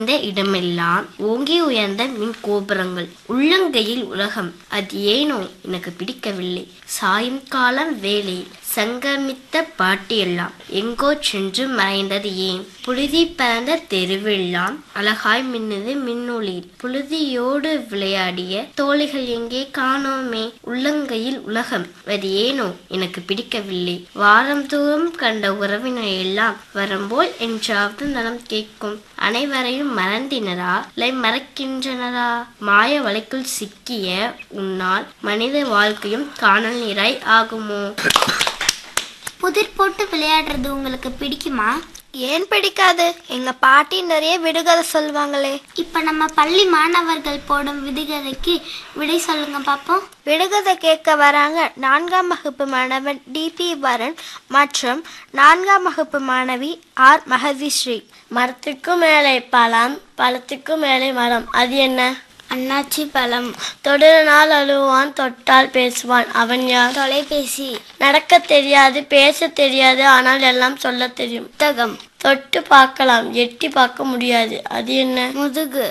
இந்த இடமெல்லாம் ஓங்கி உயர்ந்த மின் கோபுரங்கள் உள்ளங்கையில் உலகம் அது ஏனோ எனக்கு பிடிக்கவில்லை சாயங்காலம் வேலை சங்கமித்த பாட்டியெல்லாம் எங்கோ சென்று மறைந்தது ஏன் புழுதி பறந்த தெருவெல்லாம் அழகாய் மின்னுது மின்னொளியில் புழுதியோடு விளையாடிய தோழிகள் எங்கே காணோமே உள்ளங்கையில் உலகம் அது ஏனோ எனக்கு பிடிக்கவில்லை வாரந்தோறும் கண்ட உறவினர் எல்லாம் வரும்போல் என்றாவது நலம் கேட்கும் அனைவரையும் மறந்தினரா இல்லை மறக்கின்றனரா மாய வலைக்குள் சிக்கிய உன்னால் மனித வாழ்க்கையும் காணல் நீராய் ஆகுமோ புதிர் போட்டு விளையாடுறது உங்களுக்கு பிடிக்குமா ஏன் பிடிக்காது எங்க பாட்டி நிறைய விடுகதை சொல்லுவாங்களே இப்ப நம்ம பள்ளி மாணவர்கள் போடும் விடுகதைக்கு விடை சொல்லுங்க பாப்போம் விடுகதை கேட்க வராங்க நான்காம் வகுப்பு மாணவன் டிபி வரன் மற்றும் நான்காம் வகுப்பு மாணவி ஆர் மகதிஸ்ரீ மரத்துக்கும் மேலே பழம் பழத்துக்கும் மேலே மரம் அது என்ன அண்ணாச்சி பழம் தொடர்நாள் அழுவான் தொட்டால் பேசுவான் அவன் யார் தொலைபேசி நடக்க தெரியாது பேச தெரியாது ஆனால் எல்லாம் சொல்ல தெரியும் புத்தகம் தொட்டு பார்க்கலாம் எட்டி பார்க்க முடியாது அது என்ன முதுகு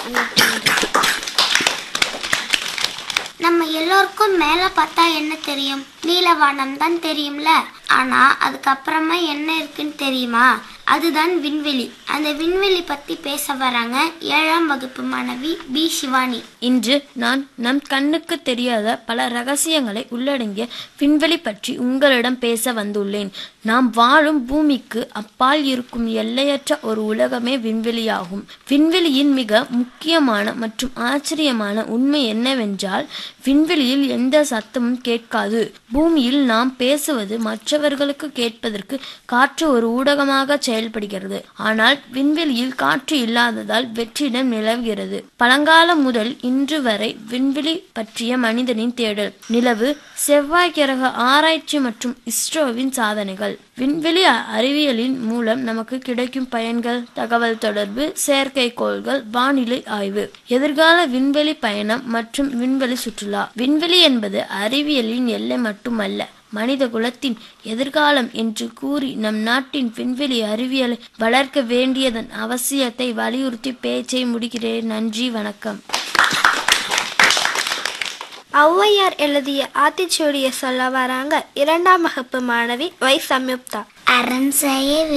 நம்ம எல்லோருக்கும் மேல பார்த்தா என்ன தெரியும் நீலவானம் தான் தெரியும்ல ஆனா அதுக்கப்புறமா என்ன இருக்குன்னு தெரியுமா அதுதான் விண்வெளி அந்த விண்வெளி பத்தி பேச வராங்க ஏழாம் வகுப்பு மாணவி பி சிவானி இன்று நான் நம் கண்ணுக்கு தெரியாத பல ரகசியங்களை உள்ளடங்கிய விண்வெளி பற்றி உங்களிடம் பேச வந்துள்ளேன் நாம் வாழும் பூமிக்கு அப்பால் இருக்கும் எல்லையற்ற ஒரு உலகமே விண்வெளியாகும் விண்வெளியின் மிக முக்கியமான மற்றும் ஆச்சரியமான உண்மை என்னவென்றால் விண்வெளியில் எந்த சத்தமும் கேட்காது பூமியில் நாம் பேசுவது மற்றவர்களுக்கு கேட்பதற்கு காற்று ஒரு ஊடகமாக செயல்படுகிறது ஆனால் விண்வெளியில் காற்று இல்லாததால் வெற்றிடம் நிலவுகிறது பழங்காலம் முதல் இன்று வரை விண்வெளி பற்றிய மனிதனின் தேடல் நிலவு செவ்வாய் கிரக ஆராய்ச்சி மற்றும் இஸ்ரோவின் சாதனைகள் விண்வெளி அ- அறிவியலின் மூலம் நமக்கு கிடைக்கும் பயன்கள் தகவல் தொடர்பு செயற்கைக்கோள்கள் வானிலை ஆய்வு எதிர்கால விண்வெளி பயணம் மற்றும் விண்வெளி சுற்றுலா விண்வெளி என்பது அறிவியலின் எல்லை மட்டுமல்ல மனித குலத்தின் எதிர்காலம் என்று கூறி நம் நாட்டின் விண்வெளி அறிவியலை வளர்க்க வேண்டியதன் அவசியத்தை வலியுறுத்தி பேச்சை முடிக்கிறேன் நன்றி வணக்கம் ஔவையார் எழுதிய ஆத்திச்சூடியை சொல்ல வராங்க இரண்டாம் வகுப்பு மாணவி வை சம்யுக்தா அரண் செய்ய